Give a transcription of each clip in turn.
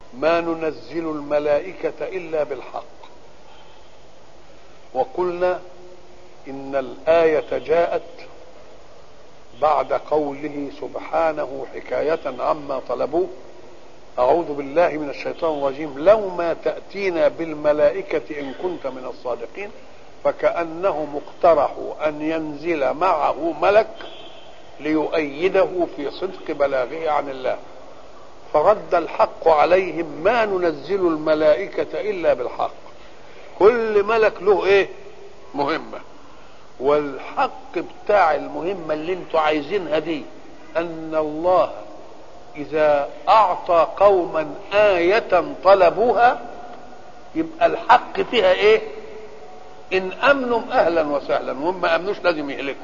ما ننزل الملائكة إلا بالحق وقلنا إن الآية جاءت بعد قوله سبحانه حكاية عما طلبوه أعوذ بالله من الشيطان الرجيم لو ما تأتينا بالملائكة إن كنت من الصادقين فكأنهم اقترحوا أن ينزل معه ملك ليؤيده في صدق بلاغه عن الله فرد الحق عليهم ما ننزل الملائكة إلا بالحق كل ملك له إيه مهمة والحق بتاع المهمة اللي انتوا عايزينها دي أن الله إذا أعطى قوما آية طلبوها يبقى الحق فيها إيه إن أمنوا أهلا وسهلا وهم ما أمنوش لازم يهلكوا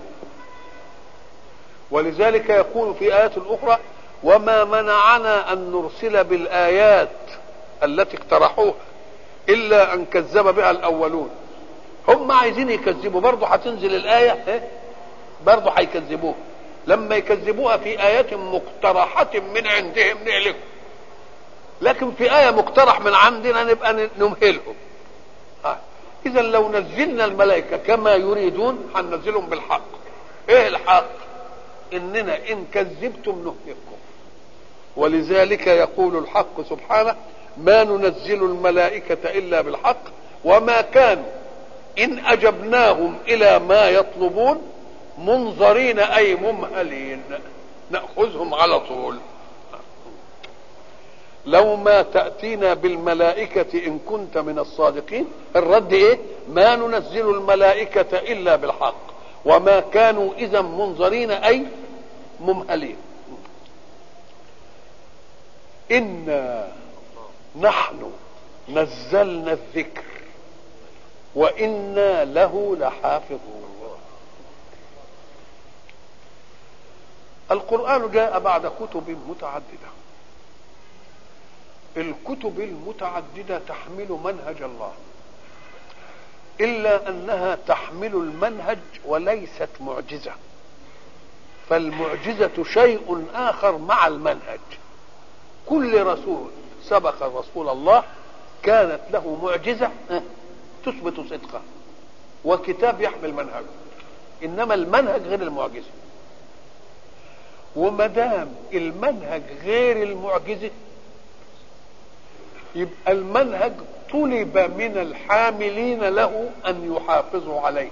ولذلك يقول في آيات أخرى وما منعنا أن نرسل بالآيات التي اقترحوها إلا أن كذب بها الأولون هم عايزين يكذبوا برضه هتنزل الآية برضه هيكذبوها لما يكذبوها في آيات مقترحة من عندهم نهلكهم لكن في آية مقترح من عندنا نبقى نمهلهم آه. إذا لو نزلنا الملائكة كما يريدون هننزلهم بالحق إيه الحق؟ إننا إن كذبتم نهلككم ولذلك يقول الحق سبحانه ما ننزل الملائكة إلا بالحق وما كانوا إن أجبناهم إلى ما يطلبون منظرين أي ممهلين نأخذهم على طول لو ما تأتينا بالملائكة إن كنت من الصادقين الرد إيه ما ننزل الملائكة إلا بالحق وما كانوا إذا منظرين أي ممهلين إنا نحن نزلنا الذكر وإنا له لحافظون القرآن جاء بعد كتب متعددة الكتب المتعددة تحمل منهج الله إلا أنها تحمل المنهج وليست معجزة فالمعجزة شيء آخر مع المنهج كل رسول سبق رسول الله كانت له معجزة تثبت صدقه وكتاب يحمل منهجه إنما المنهج غير المعجزة وما دام المنهج غير المعجزة يبقى المنهج طلب من الحاملين له أن يحافظوا عليه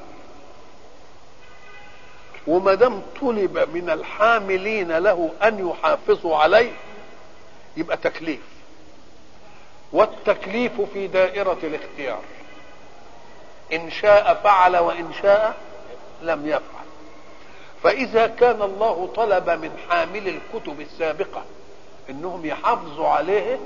وما دام طلب من الحاملين له أن يحافظوا عليه يبقى تكليف والتكليف في دائرة الاختيار إن شاء فعل وإن شاء لم يفعل فإذا كان الله طلب من حامل الكتب السابقة إنهم يحافظوا عليه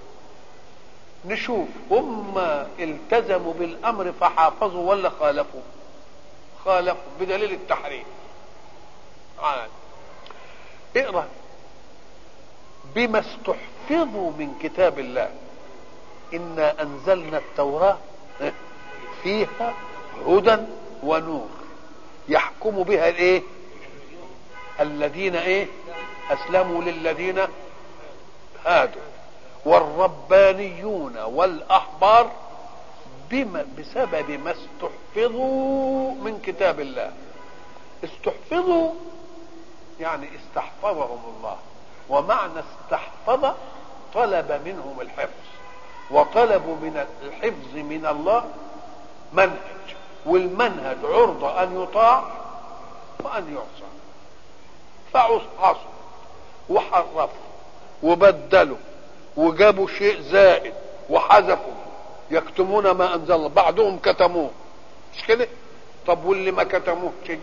نشوف هم التزموا بالأمر فحافظوا ولا خالفوا خالفوا بدليل التحريم عاد اقرأ بما استحفظوا من كتاب الله إنا أنزلنا التوراة فيها هدى ونور يحكم بها الايه الذين ايه اسلموا للذين هادوا والربانيون والاحبار بما بسبب ما استحفظوا من كتاب الله استحفظوا يعني استحفظهم الله ومعنى استحفظ طلب منهم الحفظ وطلبوا من الحفظ من الله منهج والمنهج عرضة أن يطاع وأن يعصى فعصوا وحرفوا وبدلوا وجابوا شيء زائد وحذفوا يكتمون ما أنزل الله بعضهم كتموه مش كده طب واللي ما كتموه شيء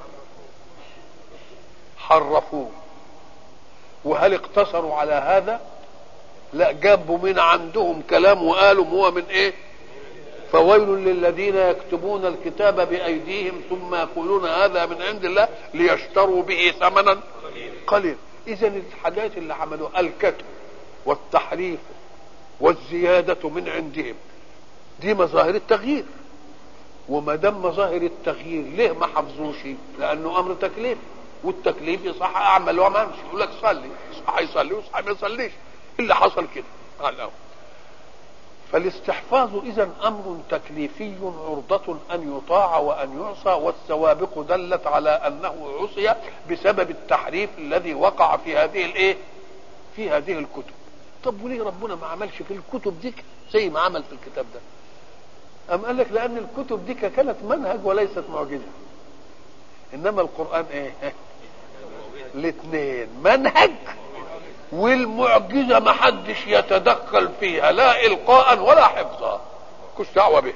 حرفوه وهل اقتصروا على هذا لا جابوا من عندهم كلام وقالوا هو من ايه فويل للذين يكتبون الكتاب بأيديهم ثم يقولون هذا من عند الله ليشتروا به ثمنا قليلا إذا الحاجات اللي عملوها الكتب والتحريف والزيادة من عندهم دي مظاهر التغيير وما دام مظاهر التغيير ليه ما حفظوش لأنه أمر تكليف والتكليف يصح أعمل وما أمشي يقول لك صلي صح يصلي وصح ما يصليش اللي حصل كده على الأول فالاستحفاظ إذا أمر تكليفي عرضة أن يطاع وأن يعصى والسوابق دلت على أنه عصي بسبب التحريف الذي وقع في هذه الإيه؟ في هذه الكتب. طب وليه ربنا ما عملش في الكتب دي زي ما عمل في الكتاب ده؟ أم قال لك لأن الكتب دي كانت منهج وليست معجزة. إنما القرآن إيه؟ الاثنين منهج والمعجزة ما حدش يتدخل فيها لا إلقاء ولا حفظا كش دعوة بها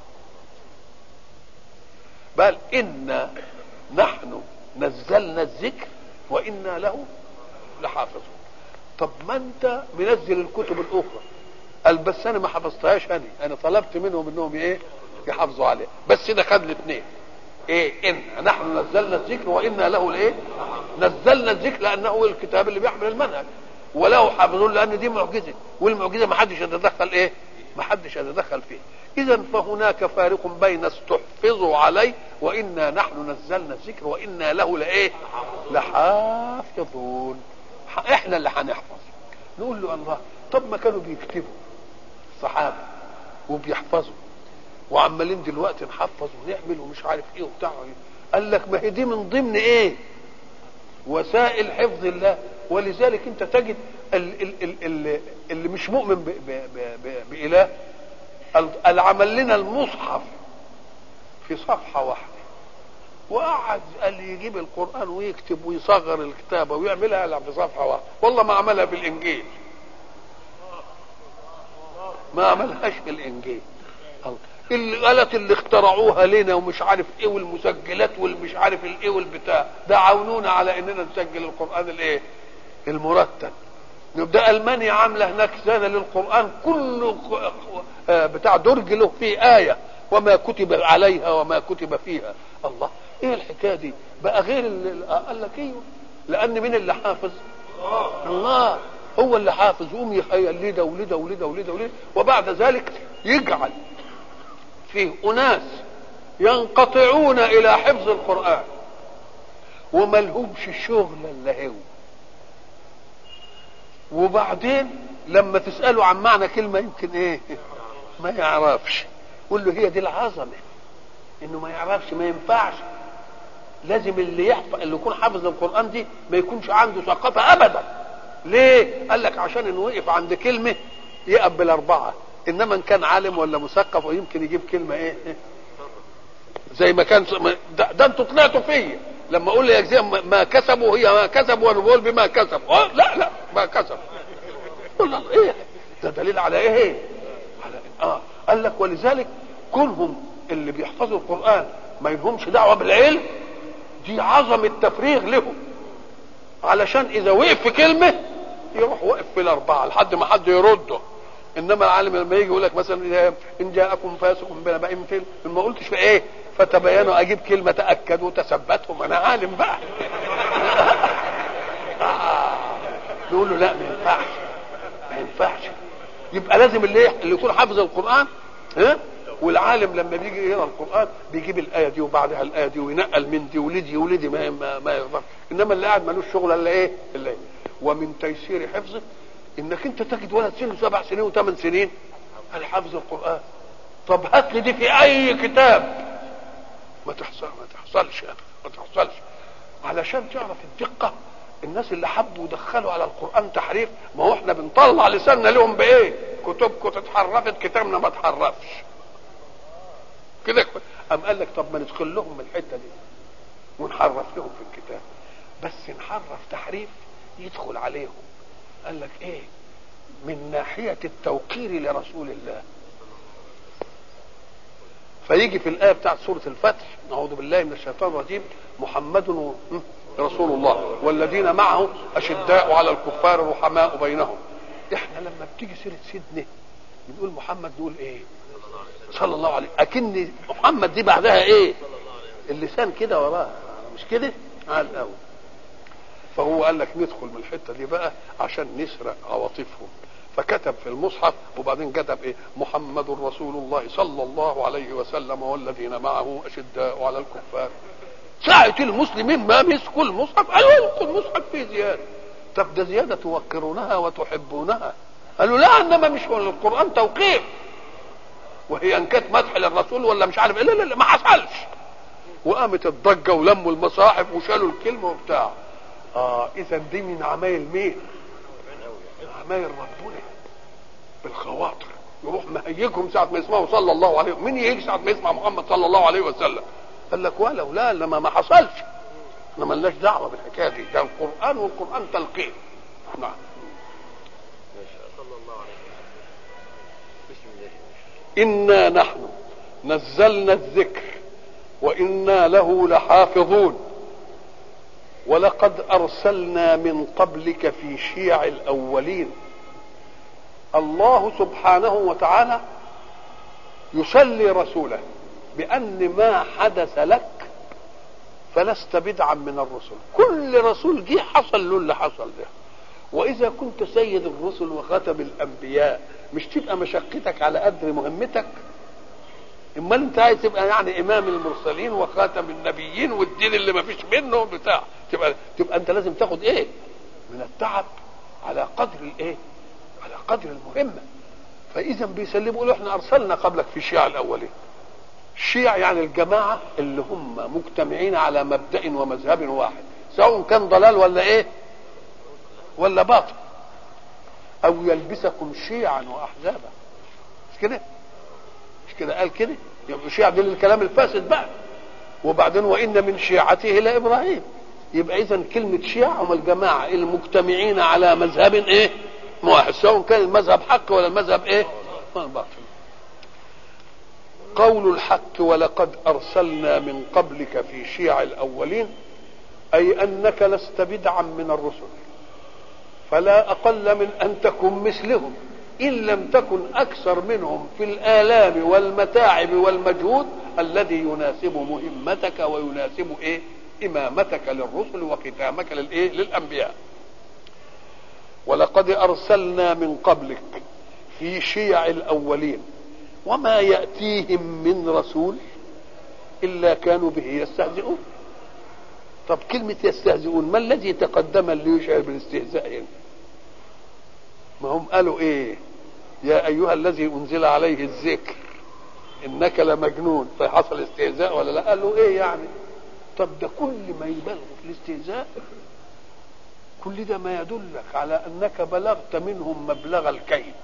بل إنا نحن نزلنا الذكر وإنا له لحافظون طب ما أنت منزل الكتب الأخرى قال بس أنا ما حفظتهاش أنا أنا طلبت منهم إنهم إيه يحافظوا عليها بس ده خد الاثنين ايه ان نحن نزلنا الذكر وانا له الايه نزلنا الذكر لانه هو الكتاب اللي بيحمل المنهج وله حافظون لان دي معجزه والمعجزه ما حدش يتدخل ايه ما حدش يتدخل فيه اذا فهناك فارق بين استحفظوا عليه وانا نحن نزلنا الذكر وانا له لايه لحافظون احنا اللي هنحفظ نقول له الله طب ما كانوا بيكتبوا الصحابه وبيحفظوا وعمالين دلوقتي نحفظ ونعمل ومش عارف ايه وبتاع قال لك ما هي دي من ضمن ايه وسائل حفظ الله ولذلك انت تجد ال ال ال ال اللي مش مؤمن ب ب ب ب بإله اللي عمل لنا المصحف في صفحة واحدة وقعد قال يجيب القرآن ويكتب ويصغر الكتابة ويعملها في صفحة واحدة والله ما عملها في الإنجيل ما عملهاش في الإنجيل الآلات اللي اخترعوها لنا ومش عارف ايه والمسجلات والمش عارف الايه والبتاع ده عاونونا على اننا نسجل القرآن الايه المرتب ده المانيا عامله هناك سنه للقران كله بتاع درج له فيه ايه وما كتب عليها وما كتب فيها الله ايه الحكايه دي بقى غير اللي قال لك ايوه لان مين اللي حافظ الله هو اللي حافظ يقوم يخيل لي ده ولده ولده ولده ولده وبعد ذلك يجعل فيه اناس ينقطعون الى حفظ القران وما لهمش شغل الا هو وبعدين لما تساله عن معنى كلمه يمكن ايه ما يعرفش قول له هي دي العظمه انه ما يعرفش ما ينفعش لازم اللي يحفظ اللي يكون حافظ القران دي ما يكونش عنده ثقافه ابدا ليه قال لك عشان انه وقف عند كلمه يقبل اربعه انما ان كان عالم ولا مثقف ويمكن يجيب كلمه ايه زي ما كان ده, ده انتوا طلعتوا فيا لما اقول لي ما كسبوا هي ما كسبوا وانا بقول بما كسبوا أه لا لا ما كسبوا قول ايه ده دليل على ايه على اه قال لك ولذلك كونهم اللي بيحفظوا القران ما يلهمش دعوه بالعلم دي عظمه تفريغ لهم علشان اذا وقف في كلمه يروح وقف في الاربعه لحد ما حد يرده انما العالم لما يجي يقول لك مثلا ان جاءكم فاسق بنبأ مثل ما قلتش في ايه فتبينوا اجيب كلمه تاكدوا تثبتهم انا عالم بقى نقول له لا ما ينفعش ما ينفعش يبقى لازم اللي اللي يكون حافظ القران ها والعالم لما بيجي يقرا القران بيجيب الايه دي وبعدها الايه دي وينقل من دي ولدي ولدي ما ما, ما يقدر انما اللي قاعد ملوش شغل الا ايه الا ايه ومن تيسير حفظه انك انت تجد ولد سنه سبع سنين وثمان سنين على حافظ القران طب هات لي دي في اي كتاب ما تحصل ما تحصلش ما تحصلش علشان تعرف الدقه الناس اللي حبوا يدخلوا على القران تحريف ما هو احنا بنطلع لساننا لهم بايه كتبكم اتحرفت كتابنا ما اتحرفش كده قام قال لك طب ما ندخل لهم من الحته دي ونحرف لهم في الكتاب بس نحرف تحريف يدخل عليهم قال لك ايه من ناحيه التوقير لرسول الله فيجي في الايه بتاعت سوره الفتح اعوذ بالله من الشيطان الرجيم محمد رسول الله والذين معه اشداء على الكفار رحماء بينهم احنا لما بتيجي سيره سيدنا بنقول محمد نقول ايه صلى الله عليه اكن محمد دي بعدها ايه اللسان كده وراه مش كده على الاول فهو قال لك ندخل من الحته دي بقى عشان نسرق عواطفهم فكتب في المصحف وبعدين كتب ايه محمد رسول الله صلى الله عليه وسلم والذين معه اشداء على الكفار ساعة المسلمين ما مسكوا المصحف قالوا المصحف فيه زيادة طب ده زيادة توقرونها وتحبونها قالوا لا انما مش هو القران توقيف وهي ان كانت مدح للرسول ولا مش عارف إيه لا لا لا ما حصلش وقامت الضجه ولموا المصاحف وشالوا الكلمه وبتاع اه اذا دي من عمايل مين؟ عمايل ربنا بالخواطر يروح مهيجهم ساعة ما يسمعوا صلى الله عليه وسلم مين يهيج ساعة ما يسمع محمد صلى الله عليه وسلم قال لك ولو لا لما ما حصلش احنا ملناش دعوة بالحكاية دي ده القرآن والقرآن تلقين نعم إنا نحن نزلنا الذكر وإنا له لحافظون ولقد أرسلنا من قبلك في شيع الأولين الله سبحانه وتعالى يسلي رسوله بأن ما حدث لك فلست بدعا من الرسل كل رسول جه حصل له اللي حصل ده وإذا كنت سيد الرسل وخاتم الأنبياء مش تبقى مشقتك على قدر مهمتك امال انت عايز تبقى يعني امام المرسلين وخاتم النبيين والدين اللي ما فيش منه بتاع تبقى تبقى انت لازم تاخد ايه من التعب على قدر الايه على قدر المهمه فاذا بيسلموا له احنا ارسلنا قبلك في الشيعة الاولين الشيع يعني الجماعه اللي هم مجتمعين على مبدا ومذهب واحد سواء كان ضلال ولا ايه ولا باطل او يلبسكم شيعا واحزابا مش كده مش كده قال كده يبقى الشيعة دول الكلام الفاسد بقى وبعدين وان من شيعته لابراهيم يبقى اذا كلمه شيعة هم الجماعه المجتمعين على مذهب ايه واحد سواء كان المذهب حق ولا المذهب ايه باطل قول الحق ولقد ارسلنا من قبلك في شيع الاولين اي انك لست بدعا من الرسل فلا اقل من ان تكن مثلهم ان لم تكن اكثر منهم في الالام والمتاعب والمجهود الذي يناسب مهمتك ويناسب ايه امامتك للرسل وختامك للايه للانبياء ولقد ارسلنا من قبلك في شيع الاولين وما ياتيهم من رسول الا كانوا به يستهزئون طب كلمة يستهزئون ما الذي تقدم اللي يشعر بالاستهزاء هنا؟ ما هم قالوا ايه يا ايها الذي انزل عليه الذكر انك لمجنون فحصل استهزاء ولا لا قالوا ايه يعني طب ده كل ما يبالغوا في الاستهزاء كل ده ما يدلك على انك بلغت منهم مبلغ الكيد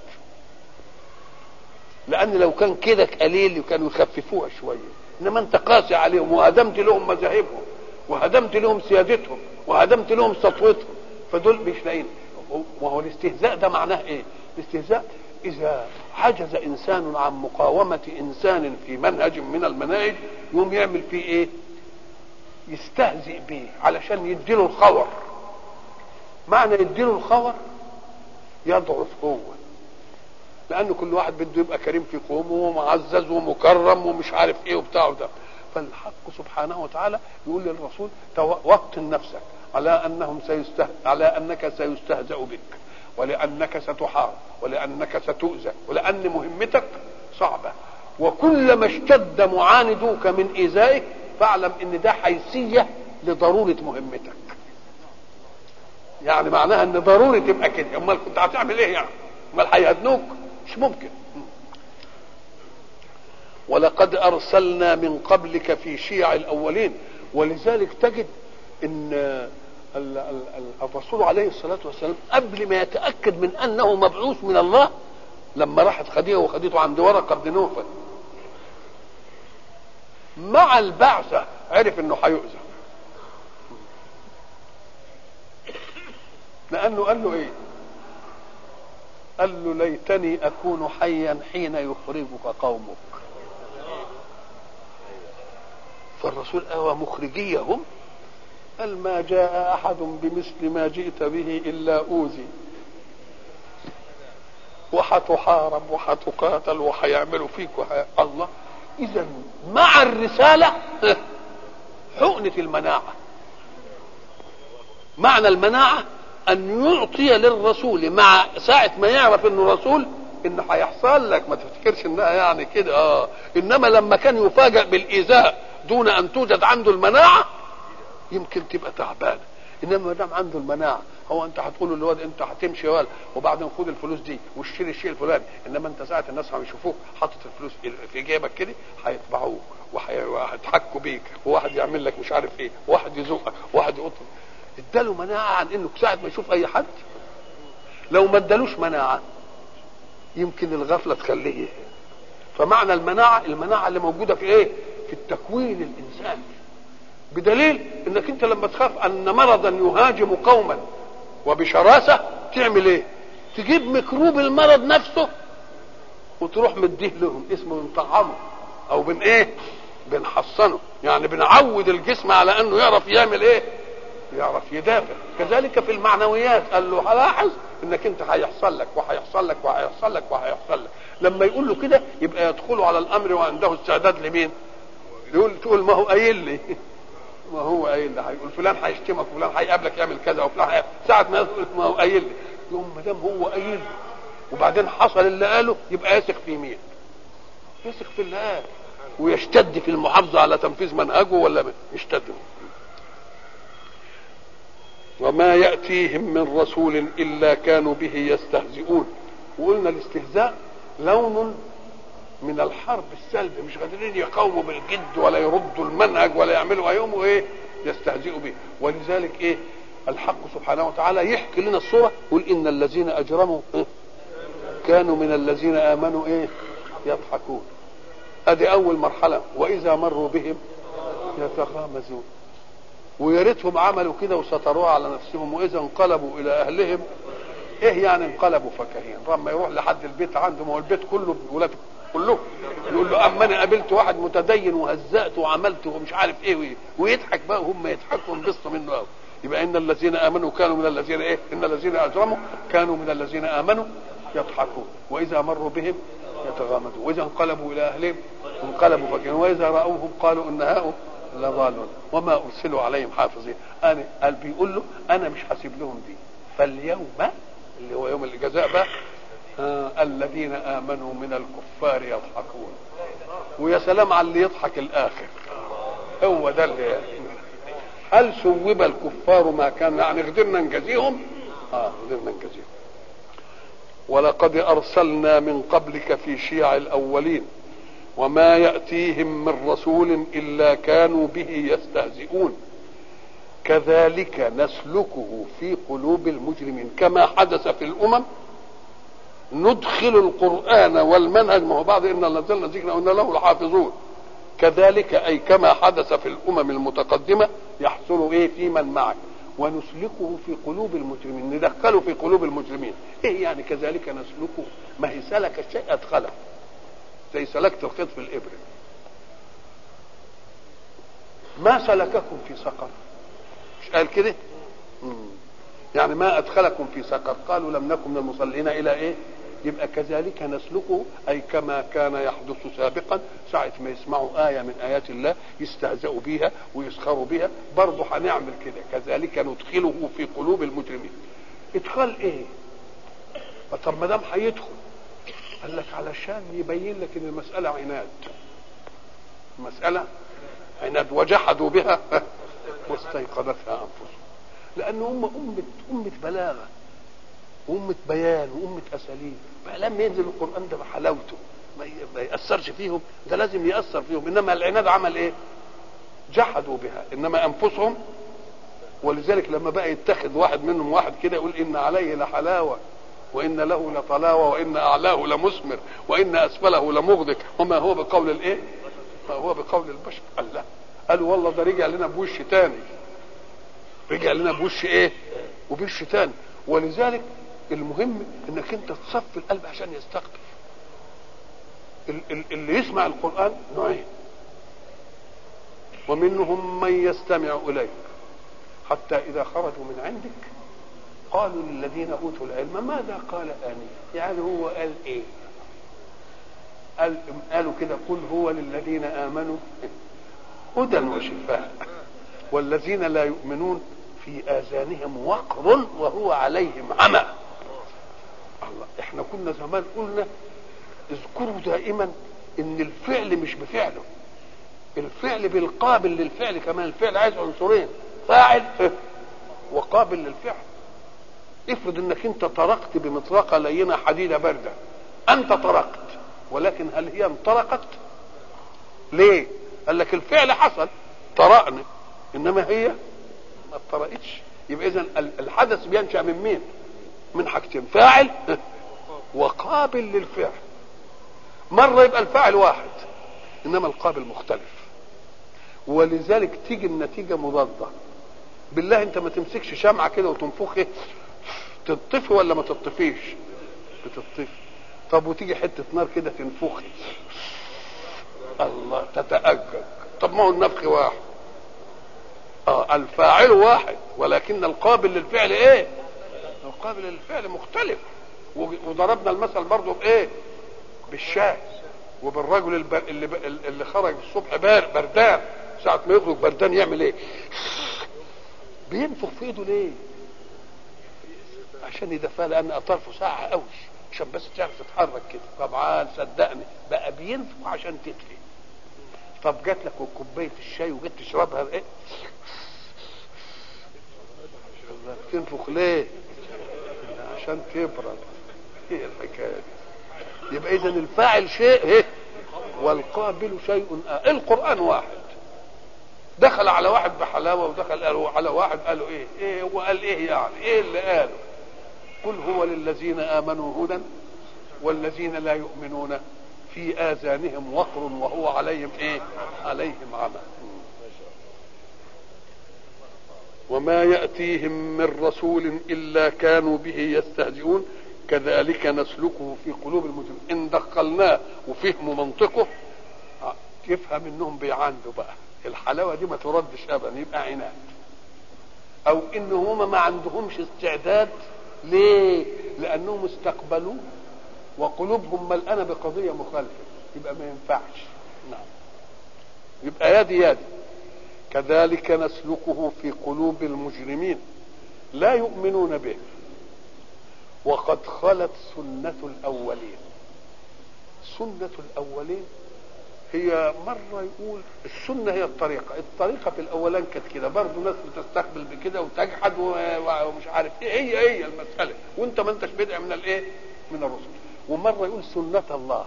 لان لو كان كده قليل كانوا يخففوها شويه انما انت قاسي عليهم وهدمت لهم مذاهبهم وهدمت لهم سيادتهم وهدمت لهم سطوتهم فدول مش لاقيين وهو الاستهزاء ده معناه ايه؟ الاستهزاء اذا عجز انسان عن مقاومه انسان في منهج من المناهج يقوم يعمل فيه ايه؟ يستهزئ به علشان يديله الخور معنى يديله الخور يضعف هو لان كل واحد بده يبقى كريم في قومه ومعزز ومكرم ومش عارف ايه وبتاع وده فالحق سبحانه وتعالى يقول للرسول وطن نفسك على انهم سيسته... على انك سيستهزأ بك ولانك ستحارب ولانك ستؤذى ولان مهمتك صعبه وكلما اشتد معاندوك من ايذائك فاعلم ان ده حيثيه لضروره مهمتك يعني معناها ان ضروري تبقى كده امال كنت هتعمل ايه يعني امال هيهدنوك مش ممكن ولقد ارسلنا من قبلك في شيع الاولين ولذلك تجد ان الرسول عليه الصلاه والسلام قبل ما يتاكد من انه مبعوث من الله لما راحت خديجه وخديته عند ورقه بن نوفل مع البعثه عرف انه هيؤذى لانه قال له ايه قال له ليتني اكون حيا حين يخرجك قومك فالرسول أوى مخرجيهم قال ما جاء أحد بمثل ما جئت به إلا أوذي وحتحارب وحتقاتل وحيعملوا فيك وحي... الله إذا مع الرسالة حقنة المناعة معنى المناعة أن يعطي للرسول مع ساعة ما يعرف إنه رسول إن هيحصل لك ما تفتكرش إنها يعني كده آه إنما لما كان يفاجأ بالإيذاء دون ان توجد عنده المناعه يمكن تبقى تعبانه انما ما دام عنده المناعه هو انت هتقول للواد انت هتمشي يا ولد وبعدين خد الفلوس دي واشتري الشيء الفلاني انما انت ساعه الناس هم يشوفوك حاطط الفلوس في جيبك كده هيتبعوك وهيضحكوا بيك وواحد يعمل لك مش عارف ايه وواحد يزقك وواحد يقط اداله مناعه عن انه ساعه ما يشوف اي حد لو ما ادالوش مناعه يمكن الغفله تخليه فمعنى المناعه المناعه اللي موجوده في ايه في التكوين الانساني بدليل انك انت لما تخاف ان مرضا يهاجم قوما وبشراسه تعمل ايه تجيب ميكروب المرض نفسه وتروح مديه لهم اسمه بنطعمه او بن ايه بنحصنه يعني بنعود الجسم على انه يعرف يعمل ايه يعرف يدافع كذلك في المعنويات قال له لاحظ انك انت هيحصل لك وهيحصل لك وهيحصل لك وهيحصل لك لما يقول له كده يبقى يدخل على الامر وعنده استعداد لمين يقول تقول ما هو قايل لي ما هو قايل لي هيقول فلان هيشتمك وفلان هيقابلك يعمل كذا وفلان هي... ساعه ما يقول ما هو قايل لي يقوم ما دام هو قايل لي وبعدين حصل اللي قاله يبقى يثق في مين؟ يثق في اللي قال ويشتد في المحافظه على تنفيذ منهجه ولا يشتد وما يأتيهم من رسول إلا كانوا به يستهزئون وقلنا الاستهزاء لون من الحرب السلب مش قادرين يقاوموا بالجد ولا يردوا المنهج ولا يعملوا يوم ايه يستهزئوا به ولذلك ايه الحق سبحانه وتعالى يحكي لنا الصورة يقول إن الذين أجرموا إيه؟ كانوا من الذين آمنوا إيه يضحكون ادي اول مرحله واذا مروا بهم يتغامزون ويا ريتهم عملوا كده وستروها على نفسهم واذا انقلبوا الى اهلهم ايه يعني انقلبوا فكهين لما يروح لحد البيت عنده ما هو البيت كله ولاد كله يقول له اما انا قابلت واحد متدين وهزأت وعملت ومش عارف ايه وإيه ويضحك بقى وهم يضحكوا وينبسطوا منه قوي يبقى ان الذين امنوا كانوا من الذين ايه ان الذين اجرموا كانوا من الذين امنوا يضحكون واذا مروا بهم يتغامزون واذا انقلبوا الى اهلهم انقلبوا فكين واذا راوهم قالوا ان هؤلاء لضالون وما ارسلوا عليهم حافظين انا قال بيقول له انا مش حاسب لهم دي فاليوم اللي هو يوم الجزاء بقى آه الذين امنوا من الكفار يضحكون ويا سلام على اللي يضحك الاخر هو ده اللي هل ثوب الكفار ما كان يعني قدرنا نجازيهم اه قدرنا نجازيهم ولقد ارسلنا من قبلك في شيع الاولين وما ياتيهم من رسول الا كانوا به يستهزئون كذلك نسلكه في قلوب المجرمين كما حدث في الامم ندخل القران والمنهج ما هو بعض ان نزلنا ذكرا وان له لحافظون كذلك اي كما حدث في الامم المتقدمه يحصل ايه في من معك ونسلكه في قلوب المجرمين ندخله في قلوب المجرمين ايه يعني كذلك نسلكه ما هي سلك الشيء ادخله زي سلكت الخيط في الابره ما سلككم في سقر مش قال كده يعني ما ادخلكم في سقر قالوا لم نكن من المصلين الى ايه يبقى كذلك نسلكه اي كما كان يحدث سابقا ساعه ما يسمعوا ايه من ايات الله يستهزئوا بها ويسخروا بها برضه هنعمل كده كذلك ندخله في قلوب المجرمين ادخال ايه طب ما دام هيدخل قال لك علشان يبين لك ان المساله عناد المساله عناد وجحدوا بها واستيقظتها انفسهم لان هم امه امه بلاغه وأمة بيان وأمة أساليب لما ينزل القرآن ده بحلاوته ما يأثرش فيهم ده لازم يأثر فيهم إنما العناد عمل إيه؟ جحدوا بها إنما أنفسهم ولذلك لما بقى يتخذ واحد منهم واحد كده يقول إن عليه لحلاوة وإن له لطلاوة وإن أعلاه لمثمر وإن أسفله لمغدق وما هو بقول الإيه؟ ما هو بقول البشر قال لا قالوا والله ده رجع لنا بوش تاني رجع لنا بوش إيه؟ وبوش تاني ولذلك المهم انك انت تصفي القلب عشان يستقبل اللي يسمع القران نوعين ومنهم من يستمع اليك حتى اذا خرجوا من عندك قالوا للذين اوتوا العلم ماذا قال انف يعني هو قال ايه قال قالوا كده قل هو للذين امنوا هدى وشفاء والذين لا يؤمنون في اذانهم وقر وهو عليهم عمى الله احنا كنا زمان قلنا اذكروا دائما ان الفعل مش بفعله الفعل بالقابل للفعل كمان الفعل عايز عنصرين فاعل وقابل للفعل افرض انك انت طرقت بمطرقه لينه حديده بارده انت طرقت ولكن هل هي انطلقت ليه قال لك الفعل حصل طرقنا انما هي ما اتطرقتش يبقى اذا الحدث بينشا من مين من حاجتين فاعل وقابل للفعل مره يبقى الفاعل واحد انما القابل مختلف ولذلك تيجي النتيجه مضاده بالله انت ما تمسكش شمعه كده وتنفخ ايه تطفي ولا ما تطفيش بتطفي طب وتيجي حته نار كده تنفخ الله تتأجج طب ما هو النفخ واحد اه الفاعل واحد ولكن القابل للفعل ايه القابل للفعل مختلف وضربنا المثل برضه بايه بالشاي وبالرجل البر... اللي, ب... اللي خرج الصبح بار بردان ساعة ما يخرج بردان يعمل ايه بينفخ في ايده ليه عشان يدفع لان اطرفه ساعة قوي عشان بس تعرف تتحرك كده طبعا صدقني بقى بينفخ عشان تدفي طب جات لك كوبايه الشاي وجيت تشربها ايه تنفخ ليه عشان تبرد ايه الحكايه دي يبقى اذا الفاعل شيء ايه والقابل شيء آه. القران واحد دخل على واحد بحلاوه ودخل على واحد قالوا ايه ايه هو قال ايه يعني ايه اللي قاله قل هو للذين امنوا هدى والذين لا يؤمنون في اذانهم وقر وهو عليهم ايه عليهم عمى وما ياتيهم من رسول الا كانوا به يستهزئون كذلك نسلكه في قلوب المجرمين ان دخلناه وفهموا منطقه يفهم انهم بيعاندوا بقى الحلاوه دي ما تردش ابدا يبقى عناد او ان هما ما عندهمش استعداد ليه لانهم استقبلوه وقلوبهم ملأنة بقضية مخالفة يبقى ما ينفعش نعم يبقى يدي يدي كذلك نسلكه في قلوب المجرمين لا يؤمنون به وقد خلت سنة الأولين سنة الأولين هي مرة يقول السنة هي الطريقة الطريقة في الأولان كانت كده برضه ناس بتستقبل بكده وتجحد ومش عارف ايه هي هي المسألة وانت ما انتش بدع من الايه من الرسل ومرة يقول سنة الله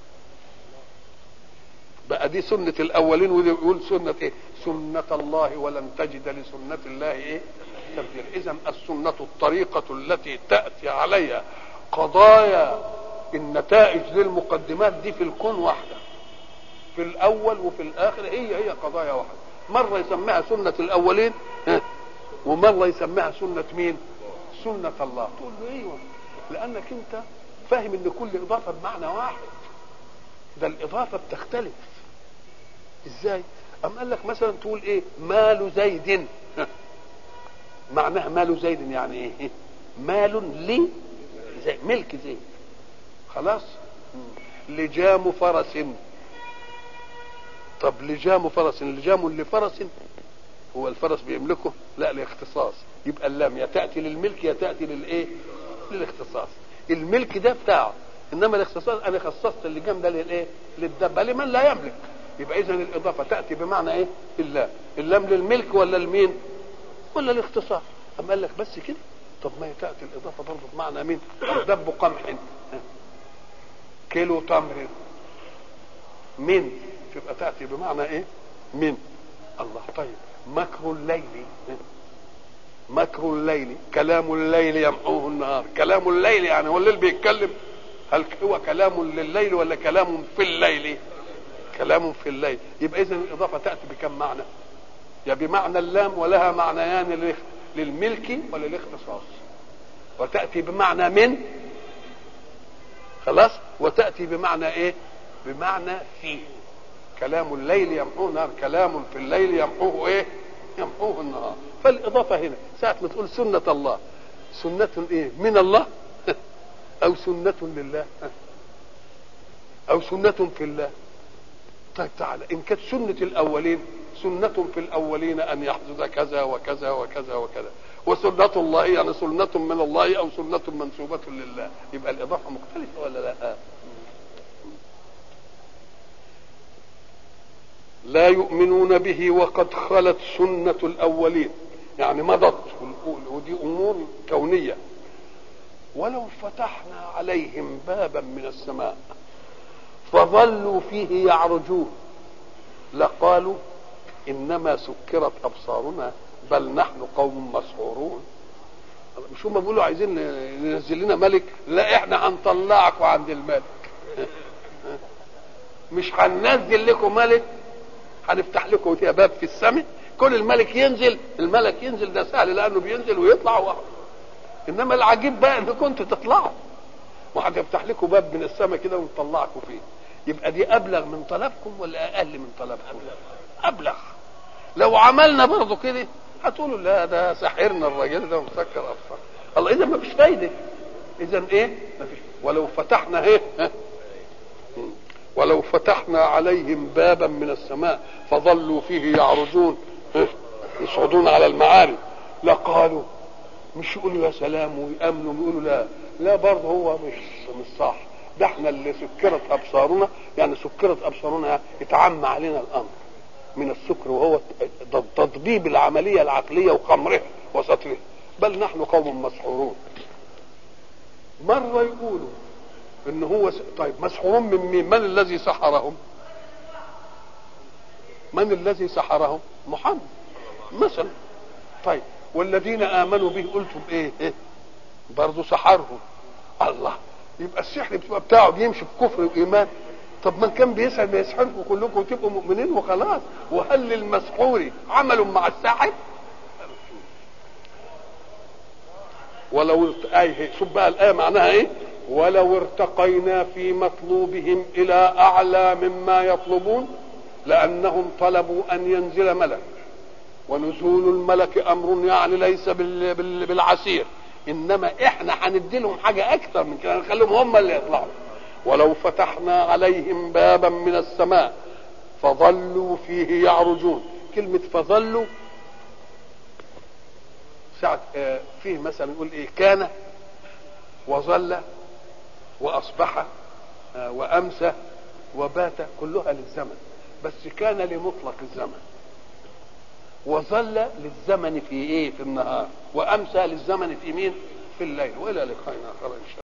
بقى دي سنة الأولين ودي يقول سنة إيه؟ سنة الله ولن تجد لسنة الله إيه؟ تبديل إذا السنة الطريقة التي تأتي عليها قضايا النتائج للمقدمات دي في الكون واحدة في الأول وفي الآخر هي هي قضايا واحدة مرة يسميها سنة الأولين ومرة يسميها سنة مين؟ سنة الله تقول له أيوه لأنك أنت فاهم ان كل اضافه بمعنى واحد ده الاضافه بتختلف ازاي ام قال لك مثلا تقول ايه مال زيد معناها مال زيد يعني ايه مال لي زي ملك زيد خلاص لجام فرس طب لجام فرس لجام لفرس هو الفرس بيملكه لا لاختصاص يبقى اللام يا تاتي للملك يا تاتي للايه للاختصاص الملك ده بتاعه انما الاختصاص انا خصصت اللجام ده للايه للدبه لمن لا يملك يبقى اذا الاضافه تاتي بمعنى ايه اللام اللام للملك ولا لمين ولا الاختصاص اما قال لك بس كده طب ما تاتي الاضافه برضه بمعنى مين دب قمح كيلو تمر من تبقى تاتي بمعنى ايه من الله طيب مكر الليل مكر الليل كلام الليل يمحوه النهار كلام الليل يعني هو الليل بيتكلم هل هو كلام لليل ولا كلام في الليل كلام في الليل يبقى اذا الاضافه تاتي بكم معنى يا بمعنى اللام ولها معنيان للملك وللاختصاص وتاتي بمعنى من خلاص وتاتي بمعنى ايه بمعنى في كلام الليل يمحوه النهار كلام في الليل يمحوه ايه يمحوه النهار فالاضافه هنا ساعه ما تقول سنه الله سنه ايه من الله او سنه لله او سنه في الله طيب تعالى ان كانت سنه الاولين سنة في الأولين أن يحدث كذا وكذا وكذا وكذا وسنة الله يعني سنة من الله أو سنة منسوبة لله يبقى الإضافة مختلفة ولا لا لا يؤمنون به وقد خلت سنة الأولين يعني مضت ودي أمور كونية ولو فتحنا عليهم بابا من السماء فظلوا فيه يعرجون لقالوا انما سكرت ابصارنا بل نحن قوم مسحورون مش هم بيقولوا عايزين ننزل لنا ملك لا احنا هنطلعكم عند الملك مش هننزل لكم ملك هنفتح لكم فيها باب في السماء كل الملك ينزل الملك ينزل ده سهل لانه بينزل ويطلع و... انما العجيب بقى ان كنتوا تطلعوا وهتفتح لكم باب من السماء كده ونطلعكم فيه يبقى دي ابلغ من طلبكم ولا اقل من طلبكم ابلغ لو عملنا برضه كده هتقولوا لا ده سحرنا الراجل ده ومسكر ابصار الله اذا ما فيش فايده اذا ايه ما فيش ولو فتحنا ايه ولو فتحنا عليهم بابا من السماء فظلوا فيه يعرجون يصعدون على المعاري لقالوا مش يقولوا يا سلام ويامنوا ويقولوا لا لا برضه هو مش مش صح ده احنا اللي سكرت ابصارنا يعني سكرت ابصارنا يعني اتعمى علينا الامر من السكر وهو تضبيب العمليه العقليه وخمرها وسطرها بل نحن قوم مسحورون مره يقولوا ان هو س... طيب مسحورون من مين من الذي سحرهم من الذي سحرهم محمد مثلا طيب والذين امنوا به قلتم ايه, إيه؟ برضه سحرهم الله يبقى السحر بتبقى بتاعه بيمشي بكفر وايمان طب من كان بيسحر ما يسحركم كلكم وتبقوا مؤمنين وخلاص وهل للمسحور عمل مع الساحر ولو آية شوف بقى الآية معناها إيه؟ ولو ارتقينا في مطلوبهم إلى أعلى مما يطلبون لأنهم طلبوا أن ينزل ملك ونزول الملك أمر يعني ليس بال بال بالعسير إنما إحنا هندي لهم حاجة أكثر من كده نخليهم هم اللي يطلعوا ولو فتحنا عليهم بابا من السماء فظلوا فيه يعرجون كلمة فظلوا ساعة آه فيه مثلا نقول ايه كان وظل واصبح آه وامسى وبات كلها للزمن بس كان لمطلق الزمن وظل للزمن في ايه في النهار وامسى للزمن في مين في الليل والى لقائنا اخر ان شاء الله